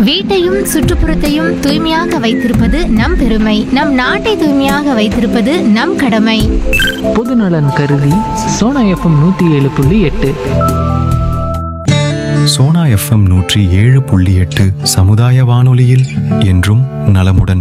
வீட்டையும் சுற்றுப்புறத்தையும் தூய்மையாக வைத்திருப்பது நம் பெருமை நம் நாட்டை தூய்மையாக வைத்திருப்பது நம் கடமை பொதுநலன் கருதி சோனா எஃப்எம் நூற்றி ஏழு புள்ளி எட்டு சோனா எஃப்எம் நூற்றி ஏழு புள்ளி எட்டு சமுதாய வானொலியில் என்றும் நலமுடன்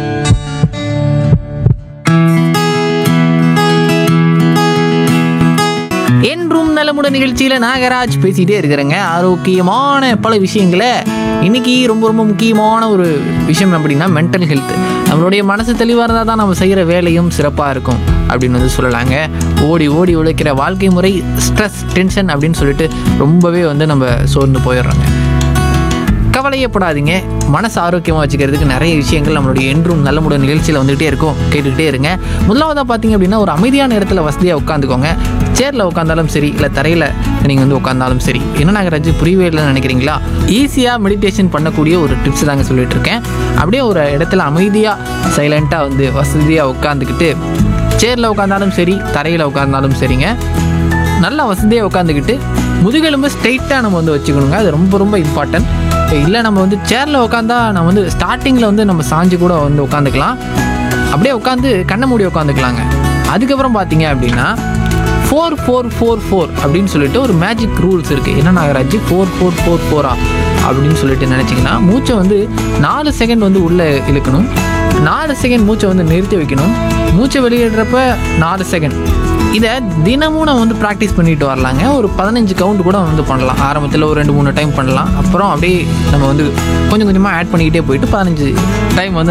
என்றும் நலமுடன் நிகழ்ச்சியில் நாகராஜ் பேசிகிட்டே இருக்கிறேங்க ஆரோக்கியமான பல விஷயங்களை இன்னைக்கு ரொம்ப ரொம்ப முக்கியமான ஒரு விஷயம் அப்படின்னா மென்டல் ஹெல்த் நம்மளுடைய மனசு தெளிவாக இருந்தால் தான் நம்ம செய்கிற வேலையும் சிறப்பாக இருக்கும் அப்படின்னு வந்து சொல்லலாங்க ஓடி ஓடி உழைக்கிற வாழ்க்கை முறை ஸ்ட்ரெஸ் டென்ஷன் அப்படின்னு சொல்லிட்டு ரொம்பவே வந்து நம்ம சோர்ந்து போயிடுறோங்க கவலையப்படாதீங்க மனசு ஆரோக்கியமாக வச்சுக்கிறதுக்கு நிறைய விஷயங்கள் நம்மளுடைய என்றும் நல்லமுடன் நிகழ்ச்சியில் வந்துகிட்டே இருக்கும் கேட்டுக்கிட்டே இருங்க முதலாவதாக பார்த்தீங்க அப்படின்னா ஒரு அமைதியான இடத்துல வசதியாக உட்காந்துக்கோங்க சேரில் உட்காந்தாலும் சரி இல்லை தரையில் நீங்கள் வந்து உட்காந்தாலும் சரி என்ன நாகராஜ் புரியவே இல்லைன்னு நினைக்கிறீங்களா ஈஸியாக மெடிடேஷன் பண்ணக்கூடிய ஒரு டிப்ஸ் தாங்க சொல்லிட்டு இருக்கேன் அப்படியே ஒரு இடத்துல அமைதியாக சைலண்ட்டாக வந்து வசதியாக உட்காந்துக்கிட்டு சேரில் உட்காந்தாலும் சரி தரையில் உட்காந்தாலும் சரிங்க நல்லா வசதியாக உட்காந்துக்கிட்டு முதுகெலும்பு ஸ்ட்ரைட்டாக நம்ம வந்து வச்சுக்கணுங்க அது ரொம்ப ரொம்ப இம்பார்ட்டன்ட் இல்லை நம்ம வந்து சேரில் உட்காந்தா நம்ம வந்து ஸ்டார்டிங்கில் வந்து நம்ம சாஞ்சு கூட வந்து உட்காந்துக்கலாம் அப்படியே உட்காந்து கண்ணை மூடி உட்காந்துக்கலாங்க அதுக்கப்புறம் பார்த்தீங்க அப்படின்னா ஃபோர் ஃபோர் ஃபோர் ஃபோர் அப்படின்னு சொல்லிட்டு ஒரு மேஜிக் ரூல்ஸ் இருக்குது என்ன நாகராஜ் ஃபோர் ஃபோர் ஃபோர் ஃபோரா அப்படின்னு சொல்லிட்டு நினச்சிங்கன்னா மூச்சை வந்து நாலு செகண்ட் வந்து உள்ளே இழுக்கணும் நாலு செகண்ட் மூச்சை வந்து நிறுத்தி வைக்கணும் மூச்சை வெளியிடுறப்ப நாலு செகண்ட் இதை தினமும் நம்ம வந்து ப்ராக்டிஸ் பண்ணிட்டு வரலாங்க ஒரு பதினஞ்சு கவுண்ட் கூட வந்து பண்ணலாம் ஆரம்பத்தில் ஒரு ரெண்டு மூணு டைம் பண்ணலாம் அப்புறம் அப்படியே நம்ம வந்து கொஞ்சம் கொஞ்சமாக ஆட் பண்ணிக்கிட்டே போயிட்டு பதினஞ்சு டைம் வந்து